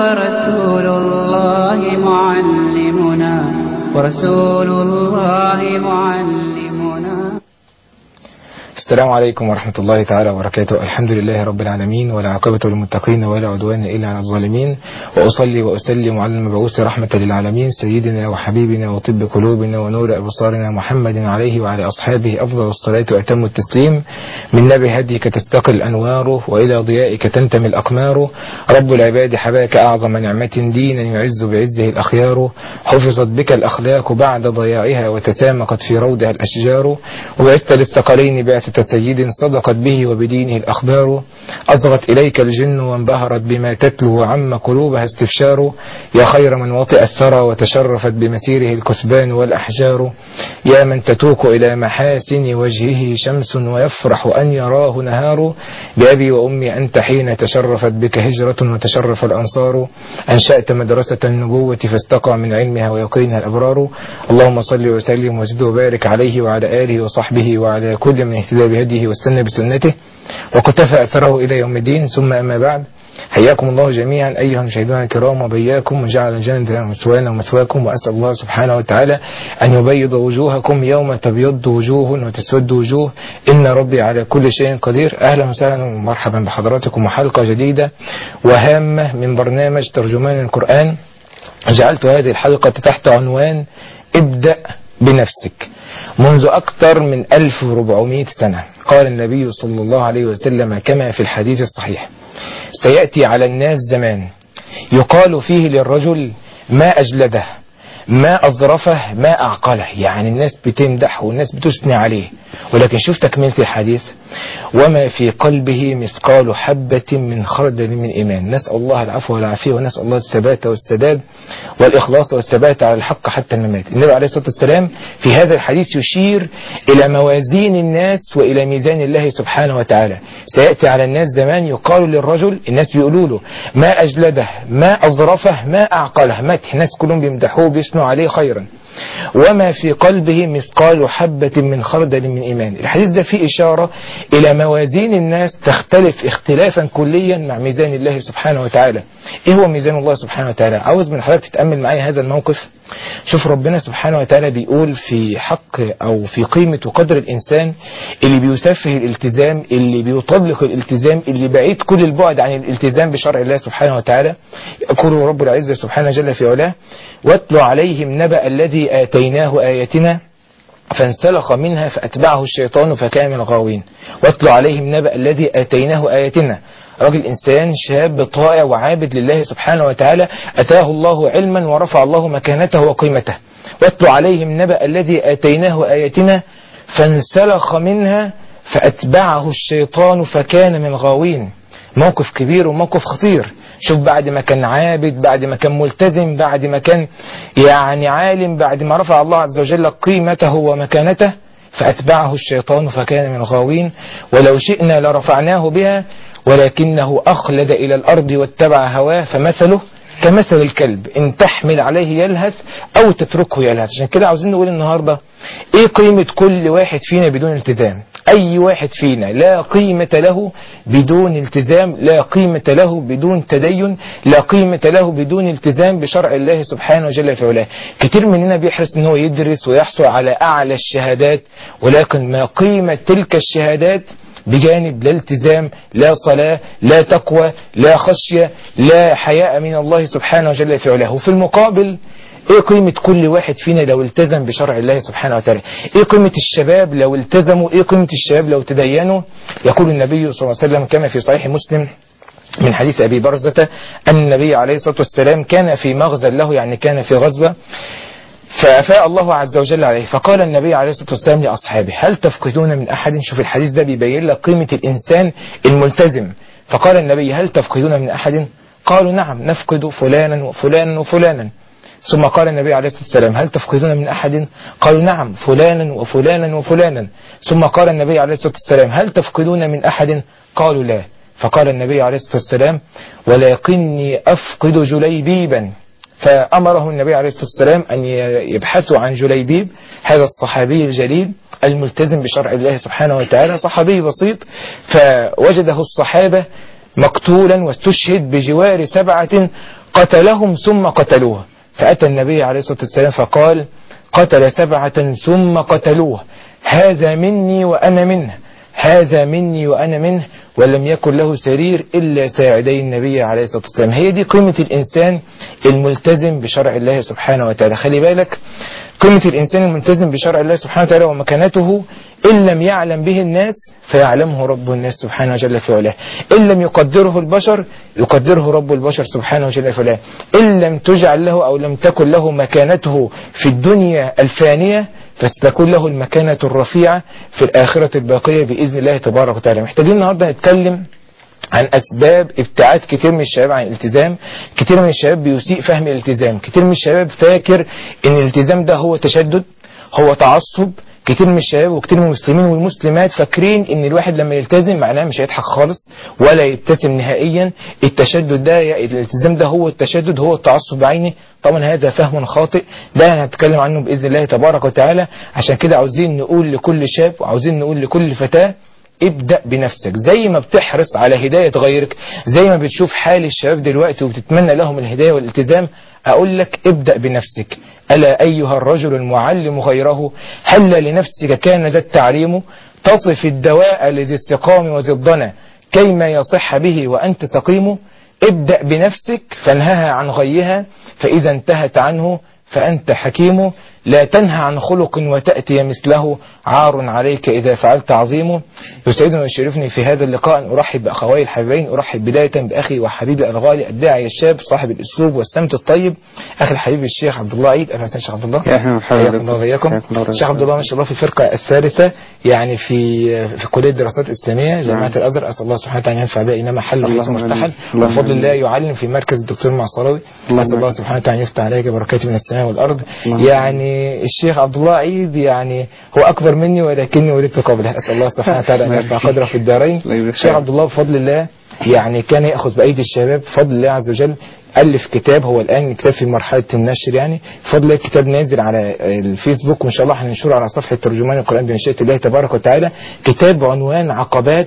ورسول الله معلمنا ورسول الله معلمنا السلام عليكم ورحمة الله تعالى وبركاته الحمد لله رب العالمين والعاقبة للمتقين ولا عدوان إلا على الظالمين وأصلي وأسلم على المبعوث رحمة للعالمين سيدنا وحبيبنا وطب قلوبنا ونور أبصارنا محمد عليه وعلى أصحابه أفضل الصلاة وأتم التسليم من نبي هديك تستقل الأنوار وإلى ضيائك تنتمي الأقمار رب العباد حباك أعظم نعمة دينا يعز بعزه الأخيار حفظت بك الأخلاق بعد ضياعها وتسامقت في روضها الأشجار وبعثت للثقلين بعثة سيد صدقت به وبدينه الأخبار أصغت إليك الجن وانبهرت بما تتلو وعم قلوبها استفشار يا خير من وطئ الثرى وتشرفت بمسيره الكثبان والأحجار يا من تتوق إلى محاسن وجهه شمس ويفرح أن يراه نهار بأبي وأمي أنت حين تشرفت بك هجرة وتشرف الأنصار أنشأت مدرسة النبوة فاستقى من علمها ويقينها الأبرار اللهم صل وسلم وزد وبارك عليه وعلى آله وصحبه وعلى كل من اهتدى بهديه واستنى بسنته وقتفى أثره إلى يوم الدين ثم أما بعد حياكم الله جميعا أيها المشاهدون الكرام وبياكم وجعل الجنة مثوانا ومثواكم وأسأل الله سبحانه وتعالى أن يبيض وجوهكم يوم تبيض وجوه وتسود وجوه إن ربي على كل شيء قدير أهلا وسهلا ومرحبا بحضراتكم وحلقة جديدة وهامة من برنامج ترجمان القرآن جعلت هذه الحلقة تحت عنوان ابدأ بنفسك منذ أكثر من 1400 سنة قال النبي صلى الله عليه وسلم كما في الحديث الصحيح سيأتي على الناس زمان يقال فيه للرجل ما أجلده ما أظرفه ما أعقله يعني الناس بتمدح والناس بتثني عليه ولكن شوف تكملة الحديث وما في قلبه مثقال حبة من خردل من إيمان نسأل الله العفو والعافية ونسأل الله الثبات والسداد والإخلاص والثبات على الحق حتى الممات النبي عليه الصلاة والسلام في هذا الحديث يشير إلى موازين الناس وإلى ميزان الله سبحانه وتعالى سيأتي على الناس زمان يقال للرجل الناس بيقولوا له ما أجلده ما أظرفه ما أعقله مدح الناس كلهم بيمدحوه بيثنوا عليه خيرا وما في قلبه مثقال حبة من خردل من إيمان الحديث ده فيه إشارة إلى موازين الناس تختلف اختلافا كليا مع ميزان الله سبحانه وتعالى إيه هو ميزان الله سبحانه وتعالى عاوز من حضرتك تتأمل معايا هذا الموقف شوف ربنا سبحانه وتعالى بيقول في حق أو في قيمة وقدر الإنسان اللي بيسفه الالتزام اللي بيطلق الالتزام اللي بعيد كل البعد عن الالتزام بشرع الله سبحانه وتعالى يقول رب العزة سبحانه جل في علاه واتل عليهم نبأ الذي آتيناه آياتنا فانسلخ منها فأتبعه الشيطان فكان من الغاوين واتل عليهم نبأ الذي آتيناه آياتنا راجل إنسان شاب طائع وعابد لله سبحانه وتعالى أتاه الله علما ورفع الله مكانته وقيمته واتل عليهم نبأ الذي آتيناه آياتنا فانسلخ منها فأتبعه الشيطان فكان من الغاوين موقف كبير وموقف خطير شوف بعد ما كان عابد بعد ما كان ملتزم بعد ما كان يعني عالم بعد ما رفع الله عز وجل قيمته ومكانته فأتبعه الشيطان فكان من الغاوين ولو شئنا لرفعناه بها ولكنه أخلد إلى الأرض واتبع هواه فمثله كمثل الكلب إن تحمل عليه يلهث أو تتركه يلهث عشان كده عاوزين نقول النهاردة إيه قيمة كل واحد فينا بدون التزام أي واحد فينا لا قيمة له بدون التزام لا قيمة له بدون تدين لا قيمة له بدون التزام بشرع الله سبحانه وجل في علاه كتير مننا بيحرص ان هو يدرس ويحصل على أعلى الشهادات ولكن ما قيمة تلك الشهادات بجانب لا التزام لا صلاة لا تقوى لا خشية لا حياء من الله سبحانه وجل في علاه وفي المقابل ايه قيمة كل واحد فينا لو التزم بشرع الله سبحانه وتعالى ايه قيمة الشباب لو التزموا ايه قيمة الشباب لو تدينوا يقول النبي صلى الله عليه وسلم كما في صحيح مسلم من حديث أبي برزة أن النبي عليه الصلاة والسلام كان في مغزى له يعني كان في غزوة فأفاء الله عز وجل عليه فقال النبي عليه الصلاة والسلام لأصحابه هل تفقدون من أحد شوف الحديث ده بيبين لك قيمة الإنسان الملتزم فقال النبي هل تفقدون من أحد قالوا نعم نفقد فلانا وفلانا وفلانا ثم قال النبي عليه الصلاة والسلام هل تفقدون من أحد قالوا نعم فلانا وفلانا وفلانا ثم قال النبي عليه الصلاة والسلام هل تفقدون من أحد قالوا لا فقال النبي عليه الصلاة والسلام ولكني أفقد جليبيبا فأمره النبي عليه الصلاة والسلام أن يبحثوا عن جليبيب هذا الصحابي الجليل الملتزم بشرع الله سبحانه وتعالى صحابي بسيط فوجده الصحابة مقتولا واستشهد بجوار سبعة قتلهم ثم قتلوه فأتى النبي عليه الصلاة والسلام فقال قتل سبعة ثم قتلوه هذا مني وأنا منه هذا مني وأنا منه ولم يكن له سرير إلا ساعدي النبي عليه الصلاة والسلام هي دي قيمة الإنسان الملتزم بشرع الله سبحانه وتعالى خلي بالك قيمة الإنسان الملتزم بشرع الله سبحانه وتعالى ومكانته إن لم يعلم به الناس فيعلمه رب الناس سبحانه وجل في علاه إن لم يقدره البشر يقدره رب البشر سبحانه وجل في علاه إن لم تجعل له أو لم تكن له مكانته في الدنيا الفانية فستكون له المكانة الرفيعة في الآخرة الباقية بإذن الله تبارك وتعالى محتاجين النهاردة نتكلم عن أسباب ابتعاد كتير من الشباب عن الالتزام كتير من الشباب بيسيء فهم الالتزام كتير من الشباب فاكر ان الالتزام ده هو تشدد هو تعصب كتير من الشباب وكتير من المسلمين والمسلمات فاكرين ان الواحد لما يلتزم معناه مش هيضحك خالص ولا يبتسم نهائيا التشدد ده الالتزام ده هو التشدد هو التعصب بعينه طبعا هذا فهم خاطئ ده هنتكلم عنه باذن الله تبارك وتعالى عشان كده عاوزين نقول لكل شاب وعاوزين نقول لكل فتاه ابدأ بنفسك زي ما بتحرص على هداية غيرك زي ما بتشوف حال الشباب دلوقتي وبتتمنى لهم الهداية والالتزام أقول لك ابدأ بنفسك ألا أيها الرجل المعلم غيره هل لنفسك كان ذا التعليم تصف الدواء لذي السقام وذي الضنا كيما يصح به وأنت سقيم ابدأ بنفسك فانهها عن غيها فإذا انتهت عنه فأنت حكيم لا تنهى عن خلق وتأتي مثله عار عليك إذا فعلت عظيم يسعدني ويشرفني في هذا اللقاء أن أرحب بأخوي الحبيبين أرحب بداية بأخي وحبيبي الغالي الداعي الشاب صاحب الأسلوب والسمت الطيب أخي الحبيب الشيخ عبد الله عيد أهلا وسهلا شيخ عبد الله يا أهلا ومرحبا حياكم الله وإياكم الشيخ عبد الله ما شاء الله في الفرقة الثالثة يعني في في كلية دراسات إسلامية جامعة نعم. الأزهر أسأل الله سبحانه وتعالى أن ينفع بها إنما حل وحيث اللهم مرتحل آمين. اللهم وبفضل الله آمين. يعلم في مركز الدكتور معصراوي اللهم أسأل الله آمين. سبحانه وتعالى أن يفتح عليك بركاته من السماء والأرض اللهم يعني الشيخ عبد الله عيد يعني هو أكبر مني ولكني ولدت قبله أسأل الله سبحانه وتعالى أن يرفع قدره في الدارين الله يبارك الشيخ فيك. عبد الله بفضل الله يعني كان يأخذ بأيدي الشباب بفضل الله عز وجل ألف كتاب هو الآن كتاب في مرحلة النشر يعني بفضل الله الكتاب نازل على الفيسبوك وإن شاء الله هننشره على صفحة ترجمان القرآن بمشيئة الله تبارك وتعالى كتاب عنوان عقبات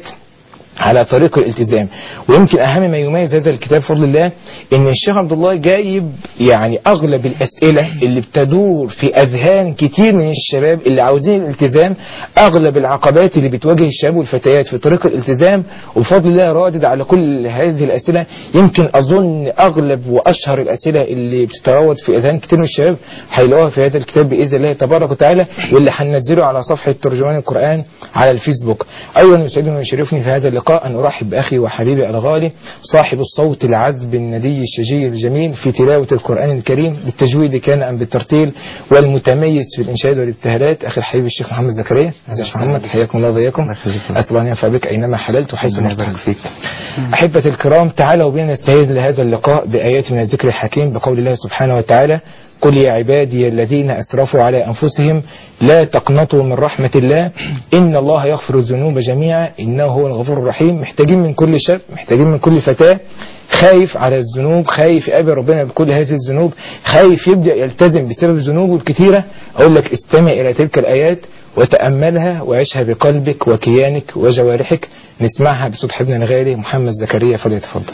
على طريق الالتزام ويمكن اهم ما يميز هذا الكتاب بفضل الله ان الشيخ عبد الله جايب يعني اغلب الاسئله اللي بتدور في اذهان كتير من الشباب اللي عاوزين الالتزام اغلب العقبات اللي بتواجه الشباب والفتيات في طريق الالتزام وبفضل الله رادد على كل هذه الاسئله يمكن اظن اغلب واشهر الاسئله اللي بتتراود في اذهان كتير من الشباب هيلاقوها في هذا الكتاب باذن الله تبارك وتعالى واللي هننزله على صفحه ترجمان القران على الفيسبوك ايضا يسعدني ويشرفني في هذا اللقاء ان ارحب باخي وحبيبي الغالي صاحب الصوت العذب الندي الشجي الجميل في تلاوه القران الكريم بالتجويد كان ام بالترتيل والمتميز في الانشاد والابتهالات اخي الحبيب الشيخ محمد زكريا ازيك يا شيخ محمد حياكم الله وبياكم الله يخليك. اسال الله ان ينفع بك اينما حللت وحيث الله ما يبارك احتلت فيك أحبة الكرام تعالوا بنا نستعيذ لهذا اللقاء بآيات من الذكر الحكيم بقول الله سبحانه وتعالى قل يا عبادي الذين أسرفوا على أنفسهم لا تقنطوا من رحمة الله إن الله يغفر الذنوب جميعا إنه هو الغفور الرحيم محتاجين من كل شاب محتاجين من كل فتاة خايف على الذنوب خايف يقابل ربنا بكل هذه الذنوب خايف يبدأ يلتزم بسبب ذنوبه الكثيرة أقول لك استمع إلى تلك الآيات وتأملها وعيشها بقلبك وكيانك وجوارحك نسمعها بصوت حبنا الغالي محمد زكريا فليتفضل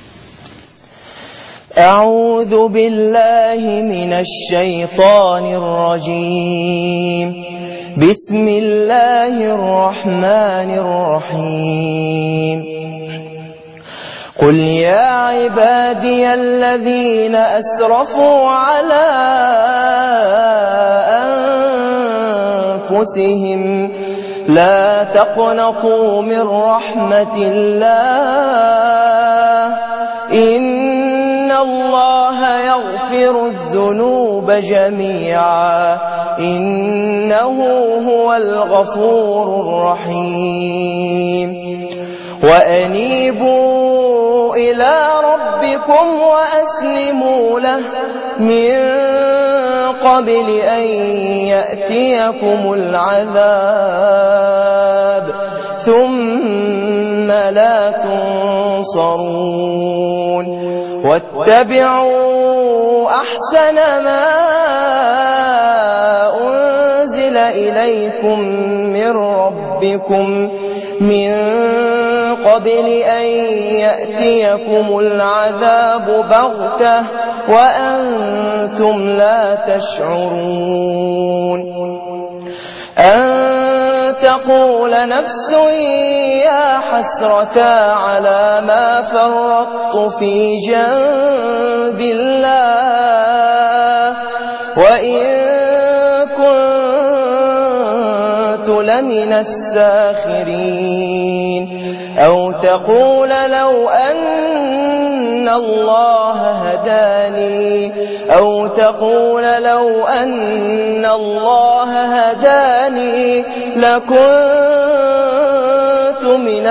أعوذ بالله من الشيطان الرجيم بسم الله الرحمن الرحيم قل يا عبادي الذين أسرفوا على أنفسهم لا تقنطوا من رحمة الله إن الله يغفر الذنوب جميعا إنه هو الغفور الرحيم وأنيبوا إلى ربكم وأسلموا له من قبل أن يأتيكم العذاب ثم لا تنصرون واتبعوا أحسن ما أنزل إليكم من ربكم من قبل أن يأتيكم العذاب بغتة وأنتم لا تشعرون أن تقول نفس يا حسرة على ما فرطت في جنب الله وإن كنت لمن الساخرين أو تقول لو أن الله هداني أو تقول لو أن الله هداني لكنت من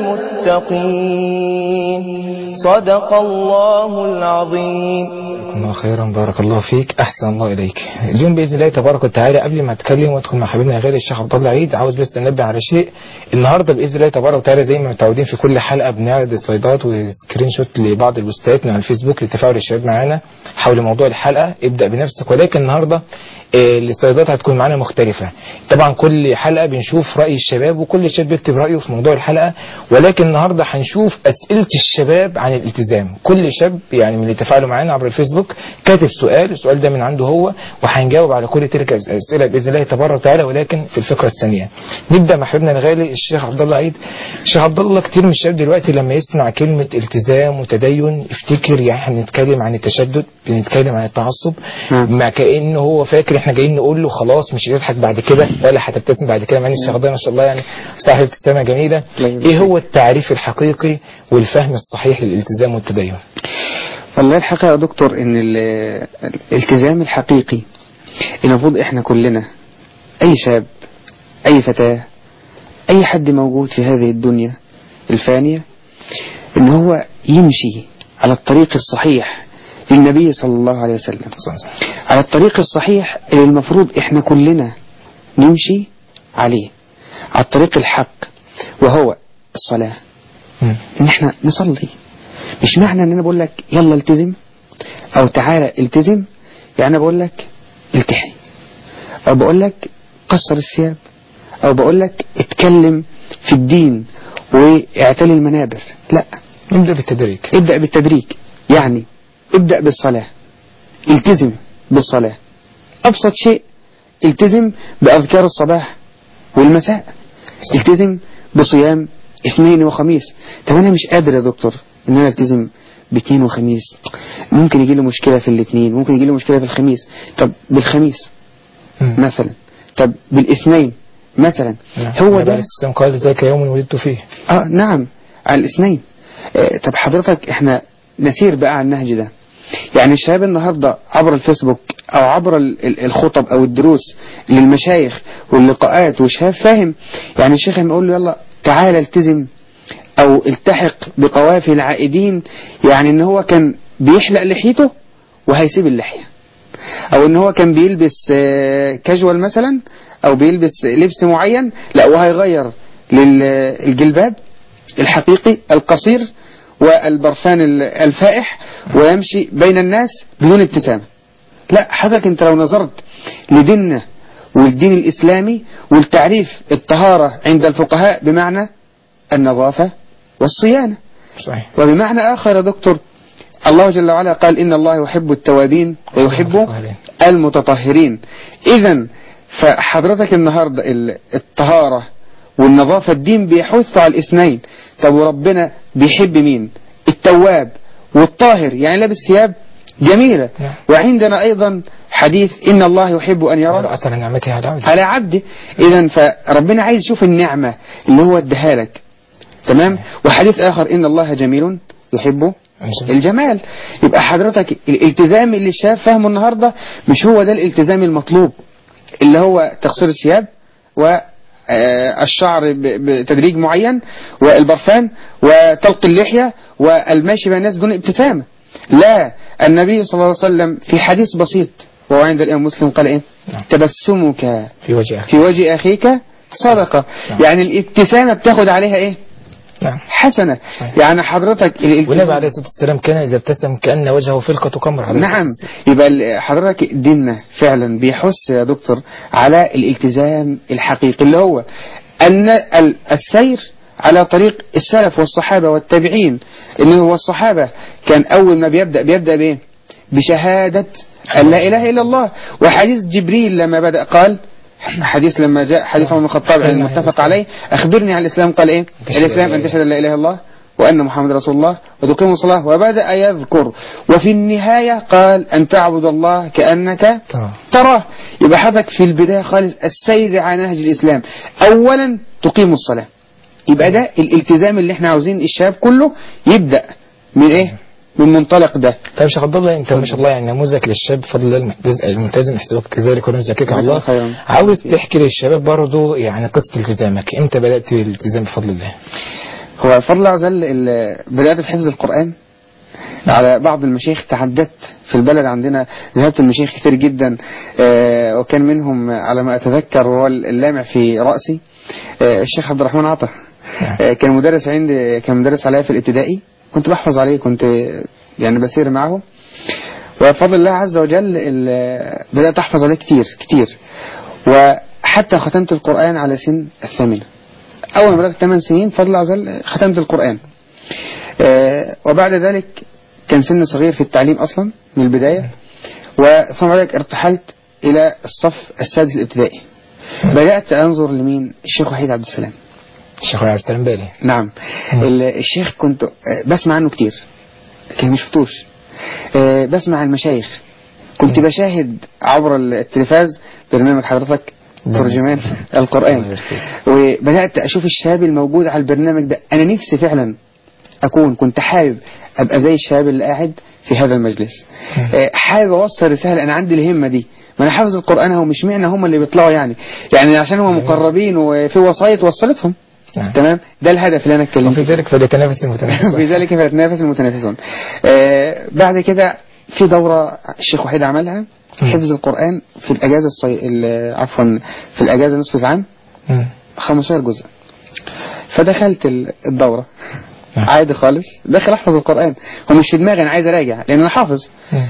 المتقين صدق الله العظيم الله خيرا بارك الله فيك احسن الله اليك اليوم باذن الله تبارك وتعالى قبل ما اتكلم وادخل مع حبيبنا غالي الشيخ عبد الله عيد عاوز بس انبه على شيء النهارده باذن الله تبارك وتعالى زي ما متعودين في كل حلقه بنعرض سلايدات وسكرين شوت لبعض البوستات من على الفيسبوك لتفاعل الشباب معانا حول موضوع الحلقه ابدا بنفسك ولكن النهارده آه، السلايدات هتكون معانا مختلفة طبعا كل حلقة بنشوف رأي الشباب وكل شاب بيكتب رأيه في موضوع الحلقة ولكن النهاردة هنشوف أسئلة الشباب عن الالتزام كل شاب يعني من اللي تفاعلوا معانا عبر الفيسبوك كاتب سؤال السؤال ده من عنده هو وهنجاوب على كل تلك الأسئلة بإذن الله تبارك وتعالى ولكن في الفقرة الثانية نبدأ مع حبيبنا الغالي الشيخ عبد الله عيد الشيخ عبد الله كتير من الشباب دلوقتي لما يسمع كلمة التزام وتدين يفتكر يعني احنا بنتكلم عن التشدد بنتكلم عن التعصب نعم. ما كأنه هو فاكر احنا جايين نقول له خلاص مش هتضحك بعد كده ولا هتبتسم بعد كده مع ان الشيخ ده ما شاء الله يعني صاحب ابتسامه جميله الله يبارك ايه هو التعريف الحقيقي والفهم الصحيح للالتزام والتدين والله الحقيقة يا دكتور ان ال- الالتزام الحقيقي المفروض احنا كلنا اي شاب اي فتاة اي حد موجود في هذه الدنيا الفانية ان هو يمشي على الطريق الصحيح للنبي صلى الله عليه وسلم على الطريق الصحيح اللي المفروض احنا كلنا نمشي عليه على الطريق الحق وهو الصلاة مم. ان احنا نصلي مش معنى ان انا بقول لك يلا التزم او تعالى التزم يعني انا بقول لك التحي او بقول لك قصر الثياب او بقول لك اتكلم في الدين واعتلي المنابر لا نبدا بالتدريج ابدأ بالتدريج يعني ابدأ بالصلاة التزم بالصلاة أبسط شيء التزم بأذكار الصباح والمساء صح. التزم بصيام اثنين وخميس طب أنا مش قادر يا دكتور إن أنا التزم باثنين وخميس ممكن يجي لي مشكلة في الاثنين ممكن يجي لي مشكلة في الخميس طب بالخميس مم. مثلا طب بالاثنين مثلا نعم. هو النبي ده عليه الصلاة والسلام قال ذاك يوم ولدت فيه اه نعم على الاثنين آه طب حضرتك احنا نسير بقى على النهج ده يعني الشباب النهاردة عبر الفيسبوك او عبر ال- ال- الخطب او الدروس للمشايخ واللقاءات وشهاب فاهم يعني الشيخ لما يقول له يلا تعالى التزم او التحق بقوافي العائدين يعني ان هو كان بيحلق لحيته وهيسيب اللحية او ان هو كان بيلبس آه، كاجوال مثلا او بيلبس لبس معين لا وهيغير للجلباب الحقيقي القصير والبرفان ال- الفائح ويمشي بين الناس بدون ابتسامة لا حضرتك انت لو نظرت لديننا والدين الإسلامي والتعريف الطهارة عند الفقهاء بمعنى النظافة والصيانة صحيح وبمعنى آخر يا دكتور الله جل وعلا قال إن الله يحب التوابين ويحب المتطهرين. المتطهرين إذا فحضرتك النهاردة ال- الطهارة والنظافة الدين بيحث على الاثنين طب وربنا بيحب مين التواب والطاهر يعني لابس ثياب جميلة نعم. وعندنا أيضا حديث إن الله يحب أن يرى يرى أثر نعمته على عبده على عبده إذا فربنا عايز يشوف النعمة اللي هو اداها لك تمام وحديث آخر إن الله جميل يحب الجميل. الجمال يبقى حضرتك الالتزام اللي الشاب فاهمه النهاردة مش هو ده الالتزام المطلوب اللي هو تقصير الثياب و آه، الشعر ب- بتدريج معين والبرفان وطلق اللحية والمشي بين الناس بدون ابتسامة لا النبي صلى الله عليه وسلم في حديث بسيط وهو عند الإمام مسلم قال إيه نعم. تبسمك في وجه أخي في وجه أخيك صدقة نعم. يعني الابتسامة بتاخد عليها إيه نعم حسنة صحيح. يعني حضرتك الالتزام- والنبي عليه الصلاة والسلام كان إذا ابتسم كأن وجهه فلقة قمر عليه نعم الصلاة والسلام. يبقى ال- حضرتك ديننا فعلا بيحث يا دكتور على الالتزام الحقيقي اللي هو أن ال- السير على طريق السلف والصحابة والتابعين إنه هو الصحابة كان أول ما بيبدأ بيبدأ بإيه بشهادة أن لا إله إلا الله وحديث جبريل لما بدأ قال حديث لما جاء حديث عمر بن الخطاب المتفق عليه أخبرني عن الإسلام قال إيه الإسلام أن تشهد أن لا إله إلا الله وأن محمد رسول الله وتقيم الصلاة وبدأ يذكر وفي النهاية قال أن تعبد الله كأنك تمام. تراه يبقى حضرتك في البداية خالص السير على نهج الإسلام أولا تقيم الصلاة يبقى ده الالتزام اللي احنا عاوزين الشباب كله يبدأ من ايه من منطلق ده طيب شيخ عبد الله انت ما شاء الله يعني نموذج للشاب بفضل الله المحتز- الملتزم يحسبك كذلك ونزكيك على الله خيرا. عاوز تحكي للشباب برضه يعني قصه التزامك امتى بدات الالتزام بفضل الله هو فضل الله عز وجل ال- بدأت بحفظ القرآن على بعض المشايخ تعددت في البلد عندنا ذهبت المشايخ كتير جدا آه، وكان منهم على ما أتذكر وهو اللامع في رأسي آه، الشيخ عبد الرحمن عطا آه، كان مدرس عندي كان مدرس عليا في الابتدائي كنت بحفظ عليه كنت يعني بسير معه وبفضل الله عز وجل ال- بدأت أحفظ عليه كتير كتير وحتى ختمت القرآن على سن الثامنة أول ما بلغت 8 سنين فضل الله عز وجل ختمت القرآن آه، وبعد ذلك كان سن صغير في التعليم أصلا من البداية وثم بعد ذلك ارتحلت إلى الصف السادس الابتدائي بدأت أنظر لمين الشيخ وحيد عبد السلام الشيخ عبد السلام بالي نعم ال- الشيخ كنت آه، بسمع عنه كتير لكن مش فتوش آه، بسمع عن المشايخ كنت بشاهد عبر التلفاز برنامج حضرتك ترجمان القرآن وبدأت أشوف الشباب الموجود على البرنامج ده أنا نفسي فعلا أكون كنت حابب أبقى زي الشباب اللي قاعد في هذا المجلس آه، حابب أوصل رسالة أنا عندي الهمة دي ما أنا حافظ القرآن هو مش معنى هم اللي بيطلعوا يعني يعني عشان هم مقربين وفي وسايط وصلتهم نعم. تمام ده الهدف اللي أنا اتكلمت وفي فيه ذلك فليتنافس المتنافسون في ذلك فيتنافس المتنافسون آه بعد كده في دورة الشيخ وحيد عملها حفظ القرآن في الأجازة الصي... ال- عفوا في الأجازة نصف العام مم. 15 جزء فدخلت ال- الدورة نعم. عادي خالص داخل أحفظ القرآن هو مش في دماغي أنا عايز أراجع لأن أنا حافظ مم.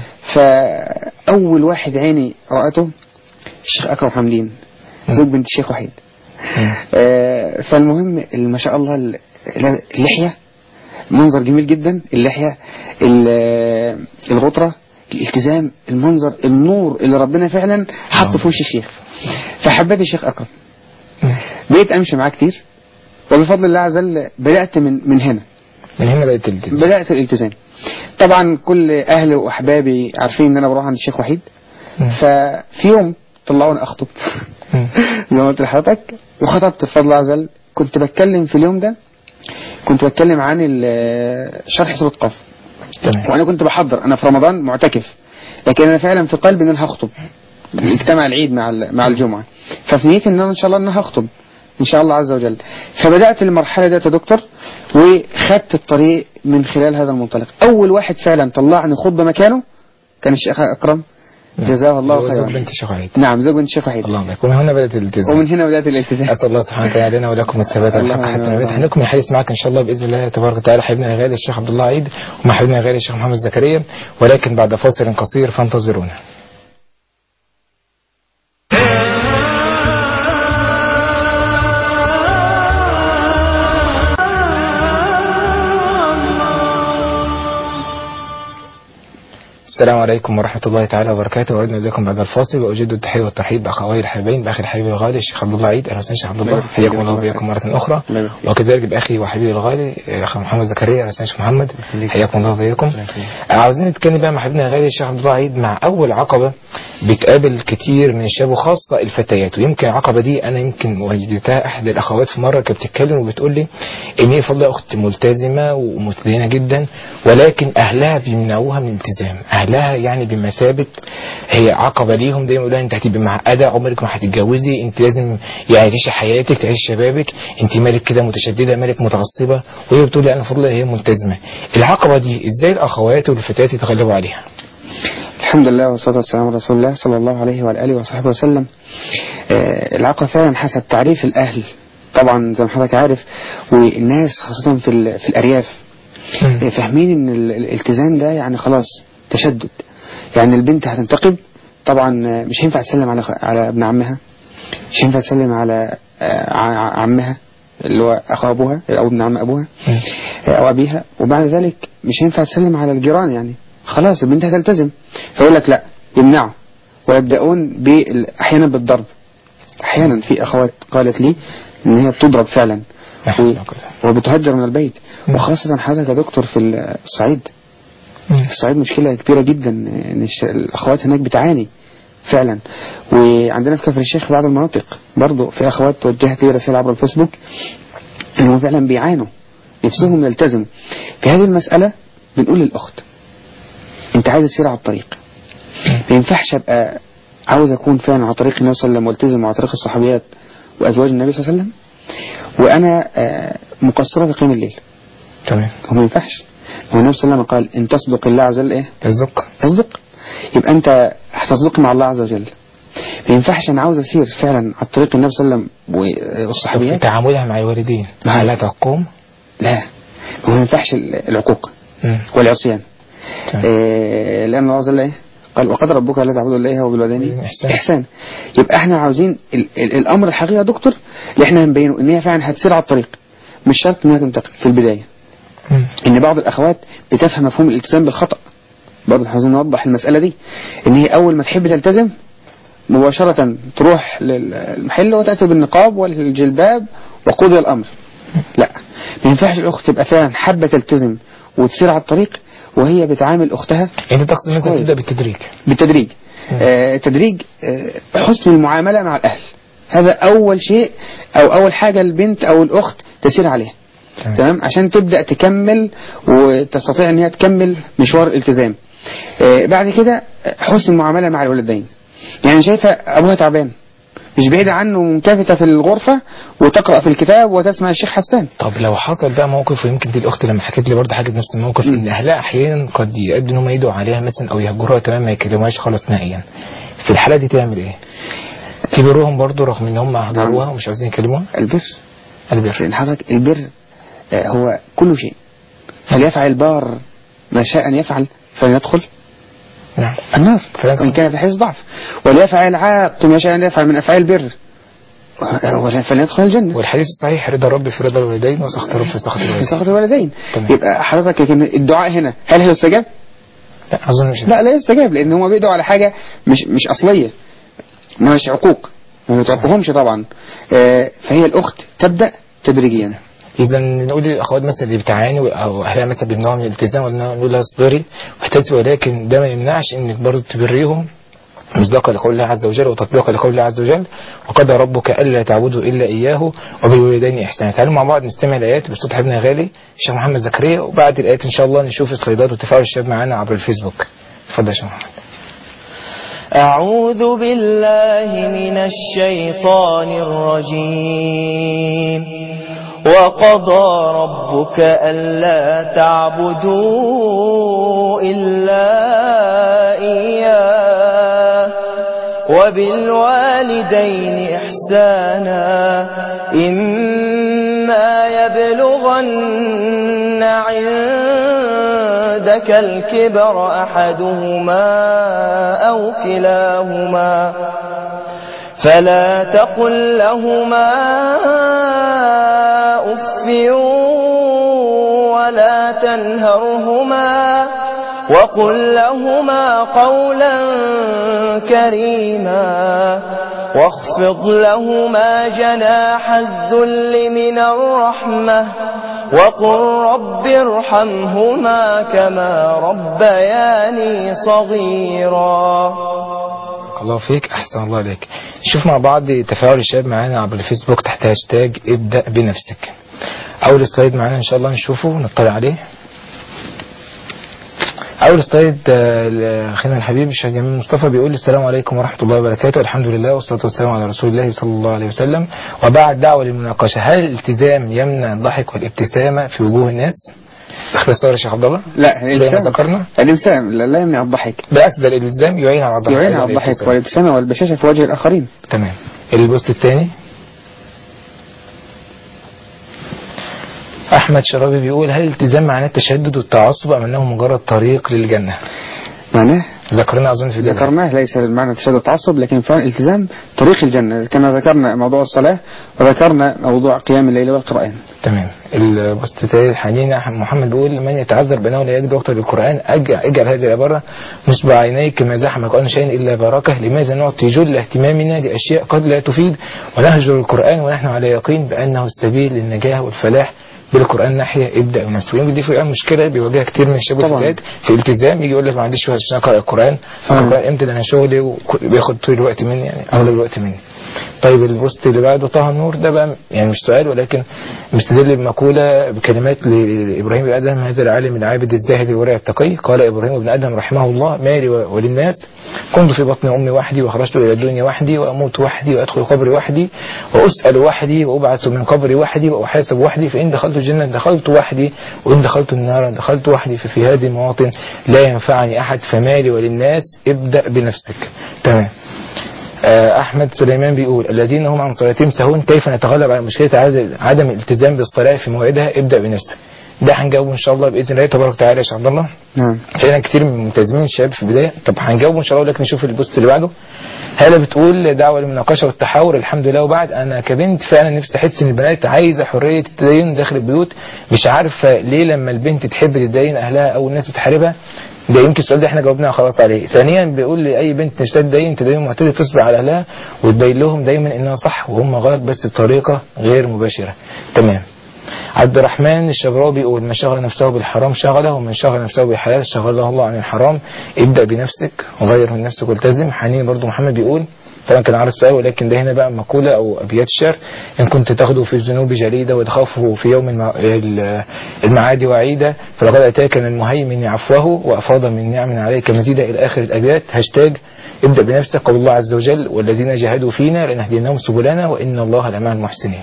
فأول واحد عيني رأته الشيخ أكرم حمدين زوج بنت الشيخ وحيد مم. آه، فالمهم ال- ما شاء الله ال- ال- اللحية منظر جميل جدا اللحية ال- الغطرة الالتزام المنظر النور اللي ربنا فعلا حطه في وش الشيخ فحبيت الشيخ أكرم مم. بقيت أمشي معاه كتير وبفضل الله عز وجل بدأت من من هنا من هنا بدات الالتزام بدأت الالتزام طبعا كل أهلي وأحبابي عارفين إن أنا بروح عند الشيخ وحيد مم. ففي يوم طلعوني أخطب مم. زي ما قلت لحضرتك وخطبت بفضل الله عز وجل كنت بتكلم في اليوم ده كنت بتكلم عن ال- شرح سورة قاف تمام وانا كنت بحضر انا في رمضان معتكف لكن انا فعلا في قلبي ان انا هخطب اجتمع العيد مع ال- مع الجمعه ففي نيتي ان انا ان شاء الله ان انا هخطب ان شاء الله عز وجل فبدات المرحله ديت يا دكتور وخدت الطريق من خلال هذا المنطلق اول واحد فعلا طلعني خطبه مكانه كان الشيخ اكرم جزاه الله هو زوج خيرا بنت الشيخ وحيد نعم زوج بنت الشيخ وحيد الله يبارك ومن هنا بدات الالتزام ومن هنا بدات الالتزام أسأل الله سبحانه وتعالى لنا ولكم الثبات على الحق اللهم حتى آمين. نبات هنكمل الحديث معك إن شاء الله بإذن الله تبارك وتعالى حبيبنا الغالي الشيخ عبد الله عيد ومع حبيبنا الغالي الشيخ محمد زكريا ولكن بعد فاصل قصير فانتظرونا السلام عليكم ورحمة الله تعالى وبركاته وعدنا إليكم بعد الفاصل وأجد التحية والترحيب بأخوي الحبيبين بأخي الحبيب الغالي الشيخ عبد الله عيد أهلا وسهلا شيخ عبد الله الله يحفظك. حياكم الله وبياكم مرة أخرى الله يحفظك. وكذلك بأخي وحبيبي الغالي أخي محمد زكريا أهلا وسهلا شيخ محمد حياكم الله وبياكم عاوزين نتكلم بقى مع حبيبنا الغالي الشيخ عبد الله عيد مع أول عقبة بتقابل كتير من الشباب وخاصة الفتيات ويمكن العقبة دي أنا يمكن وجدتها أحد الأخوات في مرة كانت بتتكلم وبتقول لي إن هي فضل أخت ملتزمة ومتدينة جدا ولكن أهلها بيمنعوها من الالتزام أهلها يعني بمثابة هي عقبة ليهم دايما يقولوا لها أنت هتبقى معقدة عمرك ما هتتجوزي أنت لازم يعني تعيشي حياتك تعيشي شبابك أنت مالك كده متشددة مالك متعصبة وهي بتقول لي أنا فضل هي ملتزمة العقبة دي إزاي الأخوات والفتيات يتغلبوا عليها؟ الحمد لله والصلاة والسلام على رسول الله صلى الله عليه وعلى آله وصحبه وسلم آه، العقل فعلا حسب تعريف الأهل طبعا زي ما حضرتك عارف والناس خاصة في, ال- في الأرياف آه، فاهمين ان ال- الالتزام ده يعني خلاص تشدد يعني البنت هتنتقب طبعا آه، مش هينفع تسلم على خ- على ابن عمها مش هينفع تسلم على آه، ع- ع- عمها اللي هو أخو أبوها أو ابن عم أبوها مم. أو أبيها وبعد ذلك مش هينفع تسلم على الجيران يعني خلاص البنت هتلتزم فيقول لك لا يمنعوا ويبدأون بال- أحيانا بالضرب أحيانا في أخوات قالت لي إن هي بتضرب فعلا لا حول و- ولا قوة. وبتهجر من البيت مم. وخاصة حضرتك يا دكتور في الصعيد مم. في الصعيد مشكلة كبيرة جدا ان الش- الاخوات هناك بتعاني فعلا وعندنا في كفر الشيخ في بعض المناطق برضو في اخوات توجهت لي رسائل عبر الفيسبوك انهم فعلا بيعانوا نفسهم يلتزموا في هذه المسألة بنقول للاخت انت عايز تسير على الطريق ما ينفعش ابقى عاوز اكون فعلا على طريق النبي صلى الله عليه وسلم والتزم على طريق الصحابيات وازواج النبي صلى الله عليه وسلم وانا آه، مقصرة في قيام الليل تمام هو ما ينفعش هو النبي صلى الله عليه وسلم قال ان تصدق الله عز وجل ايه تصدق تصدق يبقى انت هتصدق مع الله عز وجل ما ينفعش انا عاوز اسير فعلا على طريق النبي صلى الله عليه وسلم و- في والصحابيات تعاملها مع الوالدين نعم. لا تقوم لا ما هو ما ينفعش ال- العقوق مم. والعصيان تمام. إيه لان الله عز وجل ايه قال وقد ربك لا تعبدوا الا اياه وبالوالدين إحسان. احسان يبقى احنا عاوزين ال ال الامر الحقيقي يا دكتور اللي احنا هنبينه ان هي فعلا هتسير على الطريق مش شرط انها تنتقل في البدايه مم. ان بعض الاخوات بتفهم مفهوم الالتزام بالخطأ برضه عاوزين نوضح المسألة دي ان هي اول ما تحب تلتزم مباشرة تروح للمحل وتأتي بالنقاب والجلباب وقضي الامر لا ما ينفعش الاخت تبقى فعلا حابة تلتزم وتسير على الطريق وهي بتعامل اختها انت تقصد مثلا كويس. تبدا بالتدريج بالتدريج مم. آه تدريج آه حسن المعاملة مع الأهل هذا أول شيء أو أول حاجة البنت أو الأخت تسير عليها تمام. تمام عشان تبدأ تكمل وتستطيع ان هي تكمل مشوار الالتزام آه، بعد كده آه، حسن المعاملة مع الولدين يعني شايفة أبوها تعبان مش بعيدة عنه منكفتة في الغرفة وتقرأ في الكتاب وتسمع الشيخ حسان طب لو حصل بقى موقف ويمكن دي الاخت لما حكت لي برضه حكت نفس الموقف مم. ان اهلها احيانا قد يؤدوا ان هم يدعوا عليها مثلا او يهجروها تماما ما يكلموهاش خالص نهائيا في الحاله دي تعمل ايه؟ تبرهم برضه رغم ان هم هجروها ومش عايزين يكلموها البر البر لأن حضرتك البر آه، هو كل شيء فليفعل البار ما شاء أن يفعل فليدخل نعم النار فليدخل. إن كان في حيث ضعف وليفعل العاق ما شاء أن يفعل من أفعال البر ولا- فليدخل الجنة والحديث الصحيح رضا الرب في رضا الوالدين وسخط الرب في سخط في الوالدين سخط الوالدين تمام. يبقى حضرتك لكن الدعاء هنا هل هيستجاب؟ لا اظن مش لا لا يستجاب لأن هم بيدعوا على حاجة مش مش أصلية مش عقوق ما بيتعقهمش طبعا آه، فهي الأخت تبدأ تدريجيا اذا نقول للاخوات مثلا اللي بتعاني او اهلها مثلا بيمنعوا من الالتزام ولا نقول لها اصبري واحتسبي ولكن ده ما يمنعش انك برضه تبريهم مصداقا لقول الله عز وجل وتطبيقا لقول الله عز وجل وقضى ربك الا تعبدوا الا اياه وبالوالدين احسانا تعالوا مع بعض نستمع الايات بصوت حبيبنا غالي الشيخ محمد زكريا وبعد الايات ان شاء الله نشوف السلايدات وتفاعل الشباب معانا عبر الفيسبوك اتفضل يا شيخ محمد أعوذ بالله من الشيطان الرجيم وقضى ربك ألا تعبدوا إلا إياه وبالوالدين إحسانا إما يبلغن عندك الكبر أحدهما أو كلاهما فلا تقل لهما أف ولا تنهرهما وقل لهما قولا كريما واخفض لهما جناح الذل من الرحمة وقل رب ارحمهما كما ربياني صغيرا بارك الله فيك احسن الله عليك نشوف مع بعض تفاعل الشباب معانا عبر الفيسبوك تحت هاشتاج ابدا بنفسك اول سلايد معانا ان شاء الله نشوفه ونطلع عليه اول سلايد آه، لاخينا الحبيب الشيخ جميل مصطفى بيقول السلام عليكم ورحمه الله وبركاته الحمد لله والصلاه والسلام على رسول الله صلى الله عليه وسلم وبعد دعوه للمناقشه هل الالتزام يمنع الضحك والابتسامه في وجوه الناس باختصار يا شيخ عبد الله لا زي ما الإلزام ذكرنا الإلزام لا لا يمنع الضحك بالعكس ده الالتزام يعين على الضحك يعين على الضحك والابتسامة. والابتسامة والبشاشة في وجه الآخرين تمام البوست الثاني احمد شرابي بيقول هل الالتزام معناه التشدد والتعصب ام انه مجرد طريق للجنه معناه ذكرنا اظن في البداية. ذكرناه ليس المعنى تشدد التعصب لكن فعلا التزام طريق الجنة كما ذكرنا موضوع الصلاة وذكرنا موضوع قيام الليل والقرآن تمام البوست التالي حنين محمد بيقول من يتعذر بانه لا يجد وقت للقران اجعل, اجعل هذه العباره نصب عينيك ما زحم القران شيء الا بركه لماذا نعطي جل اهتمامنا لاشياء قد لا تفيد ونهجر القران ونحن على يقين بانه السبيل للنجاه والفلاح بالقران ناحيه ابدا بنفسه يمكن دي فعلا مشكله بيواجهها كتير من الشباب طبعاً. والفتيات في الالتزام يجي يقول لك ما عنديش وقت عشان اقرا القران آه. القران امتى ده انا شغلي وبياخد طول الوقت مني يعني اغلب الوقت مني طيب البوست اللي بعده طه النور ده بقى يعني مش سؤال ولكن مستدل بمقولة بكلمات لإبراهيم بن آدم هذا العالم العابد الزاهد الورع التقي قال إبراهيم بن آدم رحمه الله مالي و- وللناس كنت في بطن أمي وحدي وخرجت إلى الدنيا وحدي وأموت وحدي وأدخل قبري وحدي وأسأل وحدي وأبعث من قبري وحدي وأحاسب وحدي فإن دخلت الجنة دخلت وحدي وإن دخلت النار دخلت وحدي ففي هذه المواطن لا ينفعني أحد فمالي وللناس ابدأ بنفسك تمام آه، أحمد سليمان بيقول الذين هم عن صلاتهم سهون كيف نتغلب على مشكلة عدد- عدم الالتزام بالصلاة في موعدها ابدأ بنفسك ده هنجاوبه إن شاء الله بإذن الله تبارك وتعالى يا شيخ عبد الله نعم فعلا كتير من الملتزمين الشباب في البداية طب هنجاوبه إن شاء الله لكن نشوف البوست اللي بعده هالة بتقول دعوة للمناقشة والتحاور الحمد لله وبعد أنا كبنت فعلا نفسي أحس إن البنات عايزة حرية التدين داخل البيوت مش عارفة ليه لما البنت تحب تدين أهلها أو الناس بتحاربها ده يمكن السؤال ده احنا جاوبناه خلاص عليه ثانيا بيقول لأي بنت مش تدين تدين معتدل تصبر على أهلها وتبين لهم دايما إنها صح وهم غلط بس بطريقة غير مباشرة تمام عبد الرحمن الشبراوي بيقول من شغل نفسه بالحرام شغله ومن شغل نفسه بالحلال شغله الله عن الحرام ابدأ بنفسك وغير من نفسك والتزم حنين برضو محمد بيقول طبعا كان عارف السؤال ولكن ده هنا بقى مقولة أو أبيات شعر إن كنت تاخده في الذنوب جريدة وتخافه في يوم المع- ال- المعاد وعيدا فلقد أتاك من المهيمن عفوه وأفاض من نعم عليك مزيدا إلى آخر الأبيات هاشتاج ابدأ بنفسك قول الله عز وجل والذين جاهدوا فينا لنهدينهم سبلنا وإن الله لمع المحسنين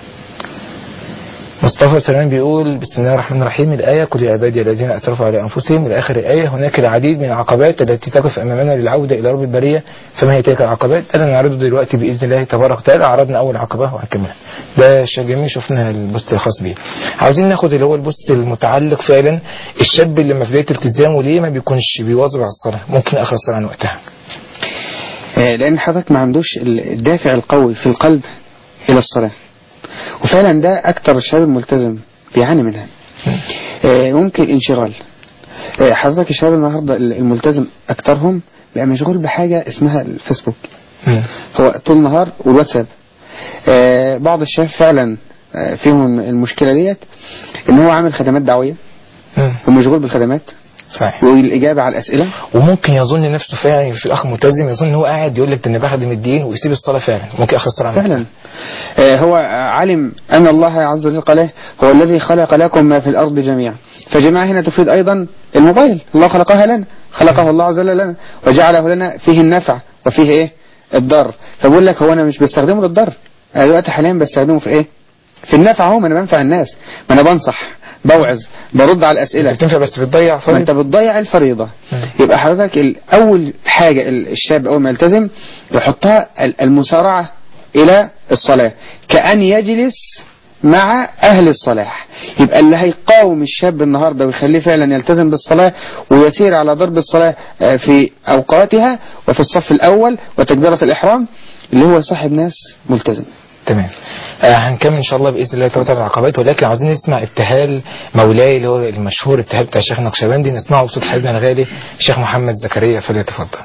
مصطفى سلمان بيقول بسم الله الرحمن الرحيم الآية كل يا عبادي الذين أسرفوا على أنفسهم إلى آخر الآية هناك العديد من العقبات التي تقف أمامنا للعودة إلى رب البرية فما هي تلك العقبات أنا نعرضه دلوقتي بإذن الله تبارك وتعالى عرضنا أول عقبة وهنكملها ده شيء جميل شفنا البوست الخاص بيه عاوزين ناخد اللي هو البوست المتعلق فعلا الشاب اللي لما في بداية التزامه ليه ما بيكونش بيواظب على الصلاة ممكن أخر الصلاة عن وقتها آه، لأن حضرتك ما عندوش الدافع القوي في القلب إلى الصلاة وفعلا ده أكتر الشباب الملتزم بيعاني منها آه، ممكن انشغال آه، حضرتك الشباب النهاردة الملتزم أكترهم بقى مشغول بحاجة اسمها الفيسبوك مم. هو طول النهار والواتساب آه، بعض الشباب فعلا آه، فيهم المشكلة ديت ان هو عامل خدمات دعوية مم. ومشغول بالخدمات صحيح والإجابة على الأسئلة وممكن يظن نفسه فعلا في الاخ ملتزم يظن ان هو قاعد يقول لك ده انا بخدم الدين ويسيب الصلاه فعلا ممكن اخر الصلاه عن وقتها. فعلا آه، هو علم أن الله عز وجل قال هو الذي خلق لكم ما في الأرض جميعا فجماعة هنا تفيد أيضا الموبايل الله خلقها لنا خلقه الله عز وجل لنا وجعله لنا فيه النفع وفيه إيه الضر فبقول لك هو أنا مش بستخدمه للضر أنا دلوقتي حاليا بستخدمه في إيه في النفع هو ما أنا بنفع الناس ما أنا بنصح بوعظ برد على انت الأسئلة بتنفع بس بتضيع ما انت فرق بتضيع الفريضة مم. يبقى حضرتك ال- اول حاجة ال- الشاب اول ما يلتزم يحطها ال- المسارعة الى الصلاة كأن يجلس مع اهل الصلاح يبقى اللي هيقاوم الشاب النهاردة ويخليه فعلا يلتزم بالصلاة ويسير على ضرب الصلاة آه، في اوقاتها وفي الصف الاول وتكبيرة الاحرام اللي هو صاحب ناس ملتزم تمام آه هنكمل ان شاء الله باذن الله تعالى العقبات ولكن عاوزين نسمع ابتهال مولاي اللي هو المشهور ابتهال بتاع الشيخ نقشبندي نسمعه بصوت حبيبنا الغالي الشيخ محمد زكريا فليتفضل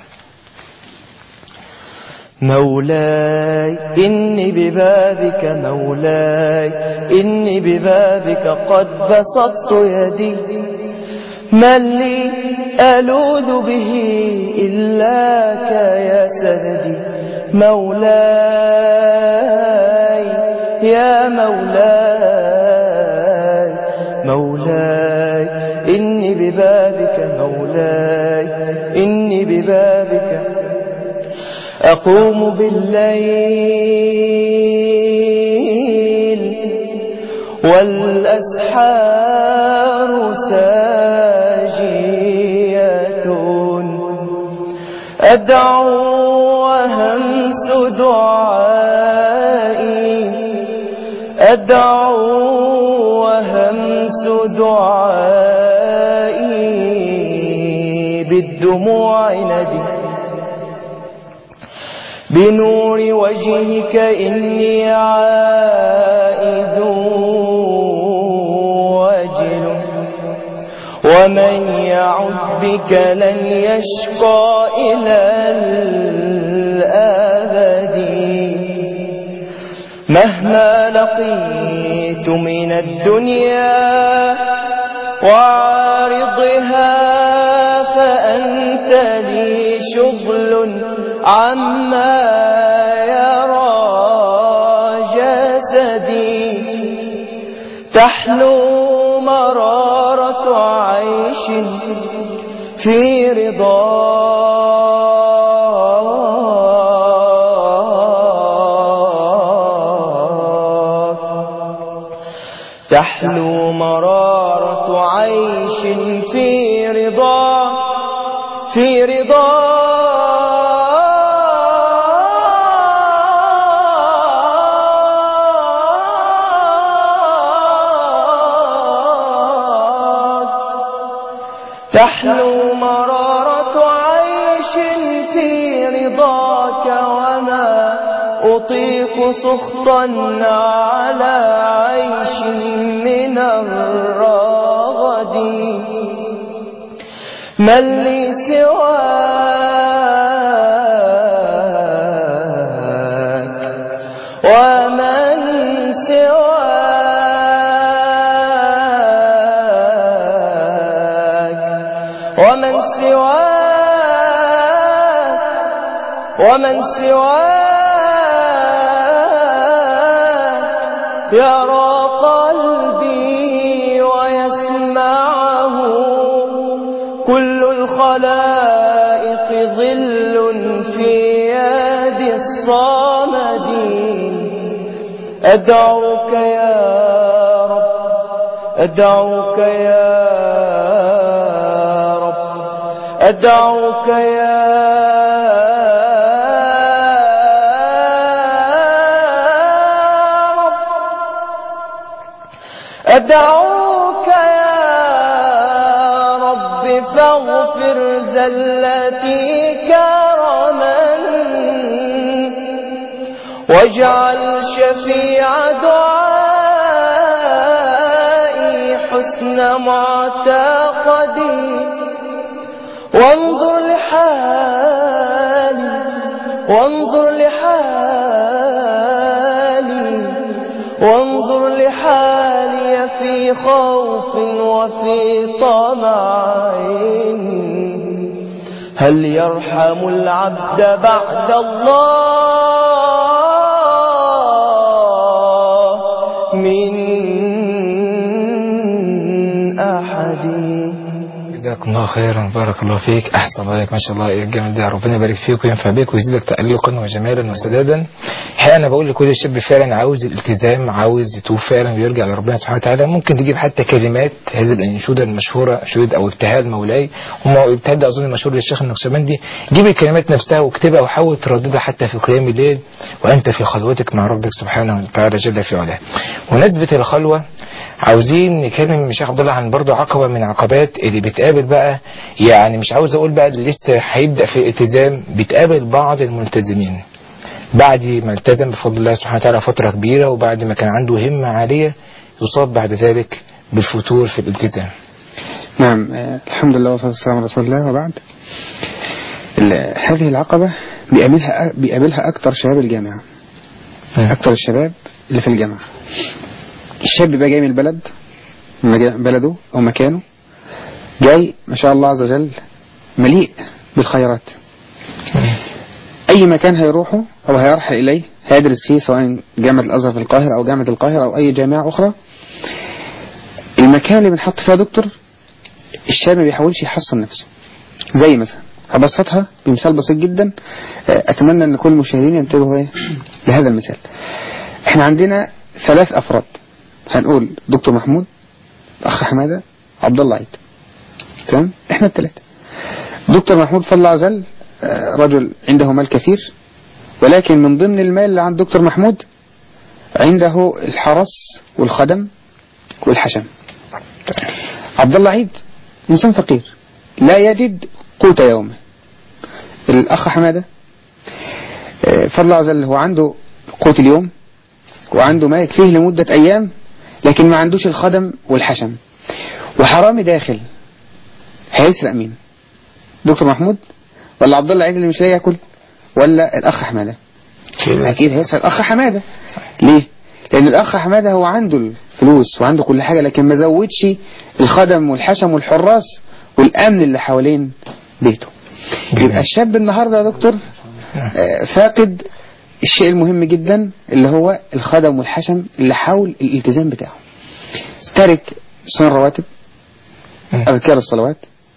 مولاي إني ببابك مولاي إني ببابك قد بسطت يدي من لي ألوذ به إلاك يا سندي مولاي يا مولاي مولاي إني ببابك مولاي إني ببابك أقوم بالليل والأسحار ساجية أدعو وهمس دعائي أدعو وهمس دعائي بالدعاء بالدموع ندم بنور وجهك إني عائد وجل ومن يعد بك لن يشقى إلى الأبد مهما لقيت من الدنيا وعارضها فأنت لي شغل عما يرى جسدي تحلو مرارة عيش في رضاك تحلو مرارة عيش في رضا في رضاك تحلو مرارة عيش في رضاك وما أطيق سخطا على عيش من الرغد من لي سواك ومن سواك ومن سواك ومن سواك يرى قلبي ويسمعه كل الخلائق ظل في يد الصمد أدعوك يا رب أدعوك يا رب أدعوك يا رب أدعوك يا رب فاغفر زلتي كرما واجعل شفيع دعائي حسن معتقدي وانظر لحالي وانظر لحالي وانظر لحالي في خوف وفي طمع هل يرحم العبد بعد الله من أحد جزاكم الله خيرا بارك الله فيك احسن الله عليك ما شاء الله ايه الجمال ده ربنا يبارك فيك وينفع بيك ويزيدك تألقا وجمالا وسدادا الحقيقه انا بقول لكل شاب فعلا عاوز الالتزام عاوز يتوب فعلا ويرجع لربنا سبحانه وتعالى ممكن تجيب حتى كلمات هذه الانشوده المشهوره شهود او ابتهال مولاي هم ابتهال ده اظن مشهور للشيخ النقشبندي جيب الكلمات نفسها واكتبها وحاول ترددها حتى في قيام الليل وانت في خلوتك مع ربك سبحانه وتعالى جل في علاه ونسبه الخلوه عاوزين نكلم الشيخ عبد الله عن برضه عقبه من عقبات اللي بتقابل بقى يعني مش عاوز اقول بقى اللي لسه هيبدا في الالتزام بتقابل بعض الملتزمين بعد ما التزم بفضل الله سبحانه وتعالى فتره كبيره وبعد ما كان عنده همه عاليه يصاب بعد ذلك بالفتور في الالتزام نعم آه، الحمد لله والصلاة والسلام على رسول الله وبعد ال- هذه العقبة بيقابلها بيقابلها أكتر شباب الجامعة أكتر الشباب اللي في الجامعة الشاب بيبقى جاي من البلد من مجا- بلده أو مكانه جاي ما شاء الله عز وجل مليء بالخيرات أي مكان هيروحه أو هيرحل إليه هيدرس فيه سواء جامعة الأزهر في القاهرة أو جامعة القاهرة أو أي جامعة أخرى المكان اللي بنحط فيها دكتور الشاب ما بيحاولش يحصن نفسه زي مثلا هبسطها بمثال بسيط جدا آه، أتمنى أن كل المشاهدين ينتبهوا إيه لهذا المثال احنا عندنا ثلاث أفراد هنقول دكتور محمود أخ حمادة عبد الله عيد تمام احنا الثلاثة دكتور محمود فضل عز وجل آه، رجل عنده مال كثير ولكن من ضمن المال اللي عند دكتور محمود عنده الحرس والخدم والحشم عبد الله عيد إنسان فقير لا يجد قوت يومه الأخ حمادة آه، فضل الله عز وجل هو عنده قوت اليوم وعنده ما يكفيه لمدة أيام لكن ما عندوش الخدم والحشم وحرامي داخل هيسرق مين دكتور محمود ولا عبد الله عيد اللي مش لاقي ياكل ولا الأخ حمادة أكيد هيسرق الأخ حمادة ليه لأن الأخ حمادة هو عنده الفلوس وعنده كل حاجة لكن ما زودش الخدم والحشم والحراس والأمن اللي حوالين بيته يبقى الشاب النهاردة يا دكتور آه، فاقد الشيء المهم جدا اللي هو الخدم والحشم اللي حول الالتزام بتاعه تارك سنن الرواتب مم. أذكار الصلوات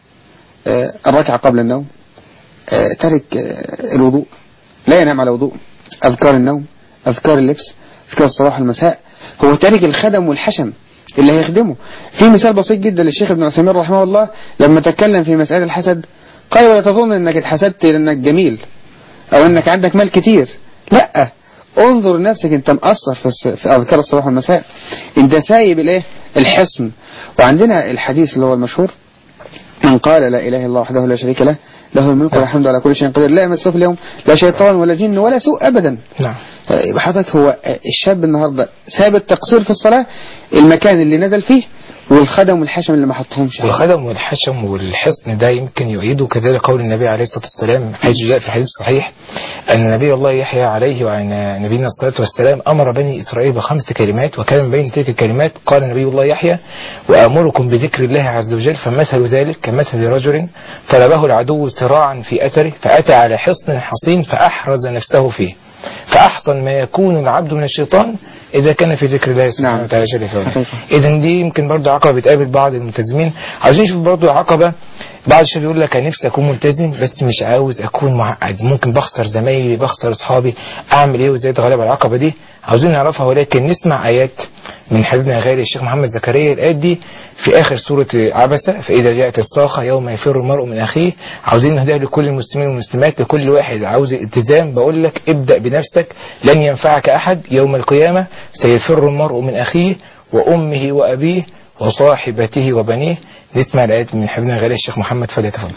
آه، الركعة قبل النوم آه، تارك آه، الوضوء لا ينام على وضوء أذكار النوم أذكار اللبس أذكار الصباح والمساء هو تارك الخدم والحشم اللي هيخدمه في مثال بسيط جدا للشيخ ابن عثيمين رحمه الله لما تكلم في مسألة الحسد قال ولا تظن انك اتحسدت لانك جميل او انك عندك مال كتير لا انظر نفسك انت مقصر في, الس- في اذكار الصباح والمساء انت سايب الايه الحصن وعندنا الحديث اللي هو المشهور من قال لا اله الا الله وحده لا شريك له له الملك والحمد على كل شيء قدير لا يمسه في اليوم لا شيطان ولا جن ولا سوء ابدا نعم يبقى حضرتك هو الشاب النهارده ساب التقصير في الصلاه المكان اللي نزل فيه والخدم والحشم اللي ما حطهمش عليه. والخدم والحشم والحصن ده يمكن يؤيده كذلك قول النبي عليه الصلاة والسلام حيث جاء في الحديث الصحيح أن نبي الله يحيى عليه وعلى نبينا الصلاة والسلام أمر بني إسرائيل بخمس كلمات وكان من بين تلك الكلمات قال نبي الله يحيى وأمركم بذكر الله عز وجل فمثل ذلك كمثل رجل طلبه العدو صراعا في أثره فأتى على حصن حصين فأحرز نفسه فيه فأحصن ما يكون العبد من الشيطان إذا كان في ذكر الله سبحانه نعم. وتعالى جل في علاه. حقيقة. اذا دي يمكن برضو عقبه بتقابل بعض الملتزمين عايزين نشوف برضو عقبه بعض الشباب يقول لك انا نفسي اكون ملتزم بس مش عاوز اكون معقد ممكن بخسر زمايلي بخسر اصحابي اعمل ايه وازاي اتغلب على العقبه دي عاوزين نعرفها ولكن نسمع ايات من حبيبنا غالي الشيخ محمد زكريا الايات دي في اخر سوره عبسه فاذا جاءت الصاخه يوم يفر المرء من اخيه عاوزين نهديها لكل المسلمين والمسلمات لكل واحد عاوز الالتزام بقول لك ابدا بنفسك لن ينفعك احد يوم القيامه سيفر المرء من اخيه وامه وابيه وصاحبته وبنيه نسمع الآيات من حبيبنا غالي الشيخ محمد فليتفضل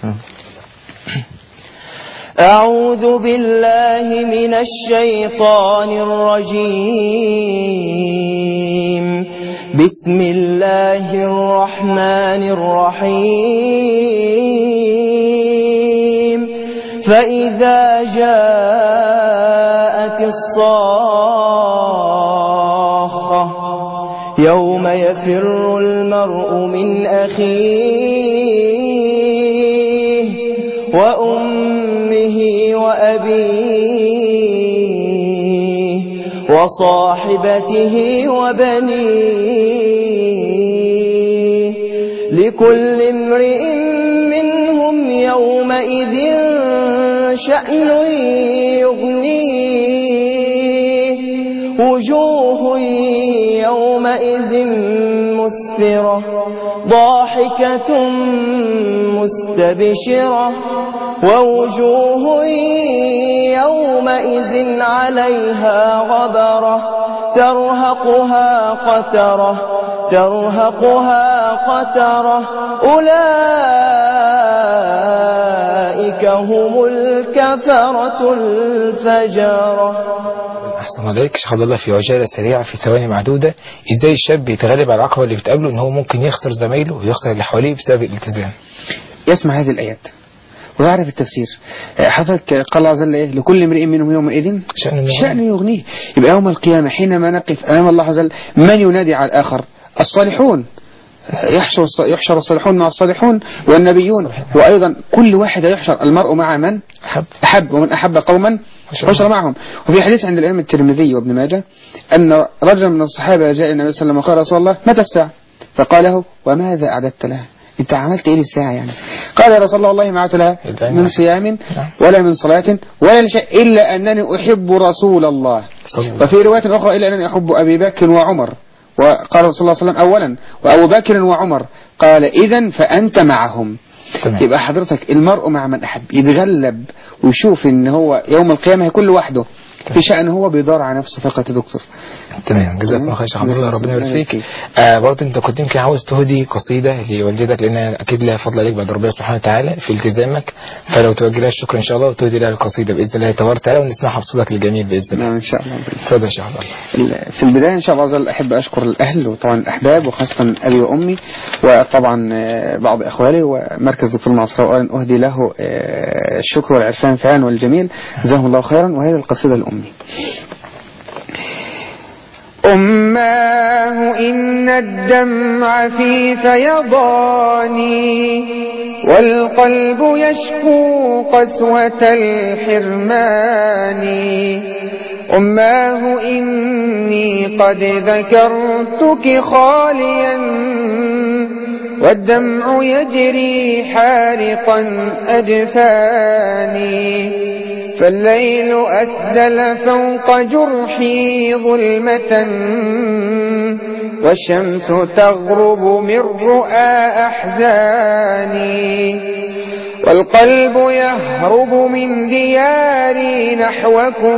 أعوذ بالله من الشيطان الرجيم بسم الله الرحمن الرحيم فإذا جاءت الصاخة يوم يفر المرء من أخيه وأمه وأبيه وصاحبته وبنيه لكل امرئ منهم يومئذ شأن يغنيه وجوه يومئذ مسفرة ضاحكة مستبشرة ووجوه يومئذ عليها غبرة ترهقها قترة ترهقها قترة أولئك هم الكفرة الفجرة أحسن عليك شيخ عبد الله في عجالة سريعة في ثواني معدودة إزاي الشاب يتغلب على العقبة اللي بتقابله إن هو ممكن يخسر زمايله ويخسر اللي حواليه بسبب الالتزام يسمع هذه الآيات ويعرف التفسير آه، حضرتك قال الله عز وجل إيه لكل امرئ منهم يومئذ شأن يغنيه. شأن يغنيه يبقى يوم القيامة حينما نقف أمام الله عز وجل من ينادي على الآخر الصالحون آه، يحشر الص- يحشر الصالحون مع الصالحون والنبيون وأيضا كل واحد يحشر المرء مع من أحب أحب ومن أحب قوما حشر حشر معهم وفي حديث عند الإمام الترمذي وابن ماجه أن رجلا من الصحابة جاء النبي صلى الله عليه وسلم وقال رسول الله متى الساعة فقال له وماذا أعددت لها أنت عملت إيه للساعة يعني قال يا رسول الله والله ما أعددت لها الآن من نعم. صيام نعم. ولا من صلاة ولا شيء إلا أنني أحب رسول الله صلى الله وفي رواية أخرى إلا أنني أحب أبي بكر وعمر وقال رسول الله صلى الله عليه وسلم أولا وأبو بكر وعمر قال إذا فأنت معهم تمام. يبقى حضرتك المرء مع من أحب يتغلب ويشوف إن هو يوم القيامة هيكون لوحده في شأن هو بيدار على نفسه فقط يا دكتور تمام جزاك الله خير يا شيخ عبد الله ربنا يبارك فيك فيك. آه برضه انت كنت يمكن عاوز تهدي قصيده لوالدتك لان اكيد لها فضل عليك بعد ربنا سبحانه وتعالى في التزامك فلو توجه لها الشكر ان شاء الله وتهدي لها القصيده باذن الله تبارك وتعالى ونسمعها بصوتك الجميل باذن الله نعم إن شاء الله اتفضل يا شيخ عبد الله ال- في البداية إن شاء الله عز وجل أحب أشكر الأهل وطبعا الأحباب وخاصة أبي وأمي وطبعا آه، بعض إخواني ومركز دكتور معصر أن أهدي له آه، الشكر والعرفان فعلا والجميل جزاهم الله خيرا وهذه القصيدة الأمي أماه إن الدمع في فيضاني والقلب يشكو قسوة الحرمان أماه إني قد ذكرتك خاليا والدمع يجري حارقا أجفاني فالليل أسدل فوق جرحي ظلمة والشمس تغرب من رؤى أحزاني والقلب يهرب من دياري نحوكم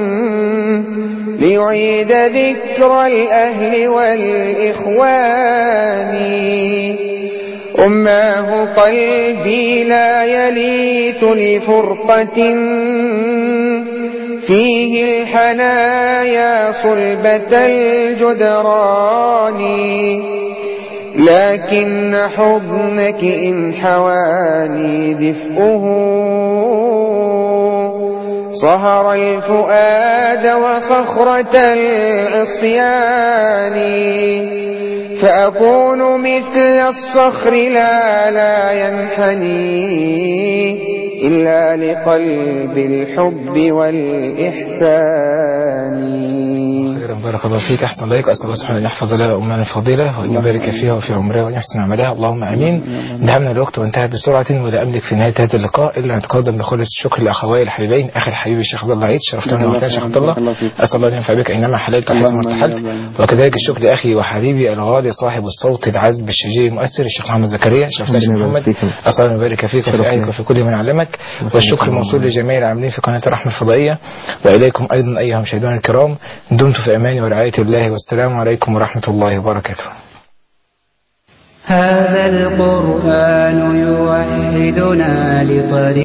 ليعيد ذكر الأهل والإخوان أماه قلبي لا يليت لفرقة فيه الحنايا صلبة الجدران لكن حضنك إن حواني دفئه صهر الفؤاد وصخرة العصيان فأكون مثل الصخر لا لا ينحني إلا لقلب الحب والإحسان خيرا بارك الله فيك احسن الله اسال الله سبحانه ان يحفظ لنا امنا الفضيله وان يبارك فيها وفي عمرها وان يحسن عملها اللهم امين دهمنا الوقت وانتهى بسرعه ولا املك في نهايه هذا اللقاء الا ان اتقدم بخالص الشكر لاخوي الحبيبين اخي الحبيب الشيخ عبد الله عيد شرفتنا الله ومعتنا يا شيخ عبد الله الله فيك. اسال الله ان ينفع بك اينما حللت حيث اللهم ما ارتحلت آمين يا رب العالمين. وكذلك الشكر لاخي وحبيبي الغالي صاحب الصوت العذب الشجيع المؤثر الشيخ محمد زكريا شرفتنا يا شيخ ربنا يبارك محمد فيك. اسال الله ان يبارك فيك وفي اهلك وفي كل من علمك والشكر موصول لجميع العاملين في قناه الرحمه الفضائيه واليكم ايضا ايها المشاهدون الكرام دمتم في امان ورعايه الله والسلام عليكم ورحمه الله وبركاته هذا القرآن يوحدنا لطريق